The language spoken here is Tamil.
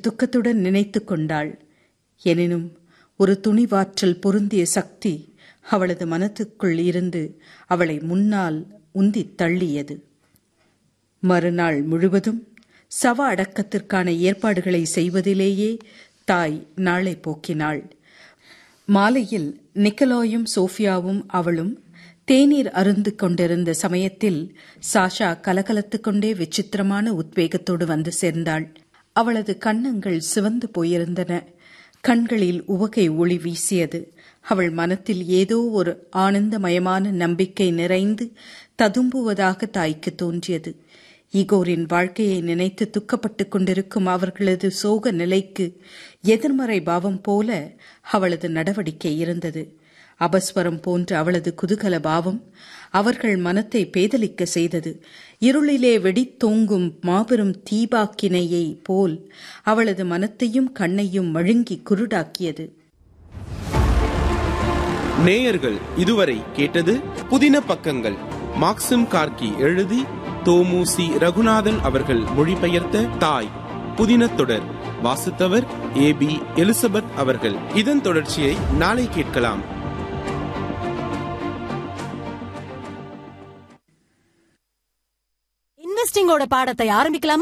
துக்கத்துடன் நினைத்து கொண்டாள் எனினும் ஒரு துணிவாற்றல் பொருந்திய சக்தி அவளது மனத்துக்குள் இருந்து அவளை முன்னால் உந்தித் தள்ளியது மறுநாள் முழுவதும் சவ அடக்கத்திற்கான ஏற்பாடுகளை செய்வதிலேயே தாய் நாளை போக்கினாள் மாலையில் நிக்கலோயும் சோஃபியாவும் அவளும் தேநீர் அருந்து கொண்டிருந்த சமயத்தில் சாஷா கலகலத்துக் கொண்டே விசித்திரமான உத்வேகத்தோடு வந்து சேர்ந்தாள் அவளது கன்னங்கள் சிவந்து போயிருந்தன கண்களில் உவகை ஒளி வீசியது அவள் மனத்தில் ஏதோ ஒரு ஆனந்தமயமான நம்பிக்கை நிறைந்து ததும்புவதாக தாய்க்கு தோன்றியது ஈகோரின் வாழ்க்கையை நினைத்து துக்கப்பட்டுக் கொண்டிருக்கும் அவர்களது சோக நிலைக்கு எதிர்மறை பாவம் போல அவளது நடவடிக்கை இருந்தது அபஸ்வரம் போன்ற அவளது குதூகல பாவம் அவர்கள் மனத்தை பேதலிக்க செய்தது இருளிலே வெடித்தோங்கும் மாபெரும் தீபாக்கினையை போல் அவளது மனத்தையும் கண்ணையும் மழுங்கி குருடாக்கியது நேயர்கள் இதுவரை கேட்டது புதின பக்கங்கள் மாக்சிம் கார்கி எழுதி தோமுசி ரகுநாதன் அவர்கள் மொழிபெயர்த்த தாய் புதின தொடர் வாசித்தவர் ஏ பி எலிசபெத் அவர்கள் இதன் தொடர்ச்சியை நாளை கேட்கலாம் இன்வெஸ்டிங்கோட பாடத்தை ஆரம்பிக்கலாமா